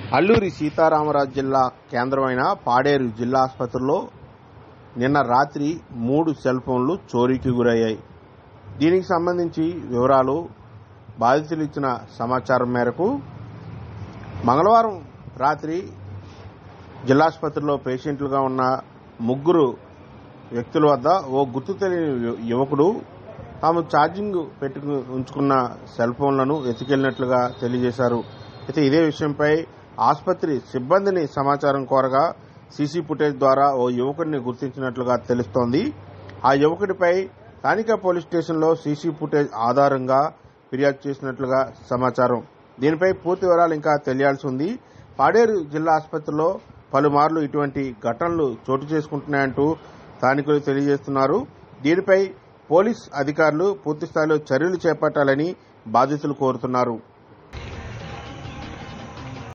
అల్లూరి సీతారామరాజు జిల్లా కేంద్రమైన పాడేరు జిల్లా ఆసుపత్రిలో నిన్న రాత్రి మూడు సెల్ ఫోన్లు చోరీకి గురయ్యాయి దీనికి సంబంధించి వివరాలు బాధితులు ఇచ్చిన సమాచారం మేరకు మంగళవారం రాత్రి జిల్లాసుపత్రిలో పేషెంట్లుగా ఉన్న ముగ్గురు వ్యక్తుల వద్ద ఓ గుర్తు తెలియని యు- యువకుడు తాము ఛార్జింగ్ పెట్టుకు ఉంచుకున్న సెల్ ఫోన్లను ఎత్తుకెళ్లినట్లుగా తెలియజేశారు అయితే ఇదే విషయంపై ఆసుపత్రి సిబ్బందిని సమాచారం కోరగా సీసీ ఫుటేజ్ ద్వారా ఓ యువకుడిని గుర్తించినట్లుగా తెలుస్తోంది ఆ యువకుడిపై స్థానిక పోలీస్ స్టేషన్లో సీసీ ఫుటేజ్ ఆధారంగా ఫిర్యాదు చేసినట్లుగా సమాచారం దీనిపై పూర్తి వివరాలు ఇంకా తెలియాల్సి ఉంది పాడేరు జిల్లా ఆసుపత్రిలో పలుమార్లు ఇటువంటి ఘటనలు చోటు చేసుకుంటున్నాయంటూ స్థానికులు తెలియజేస్తున్నారు దీనిపై పోలీస్ అధికారులు పూర్తిస్థాయిలో చర్యలు చేపట్టాలని బాధితులు కోరుతున్నారు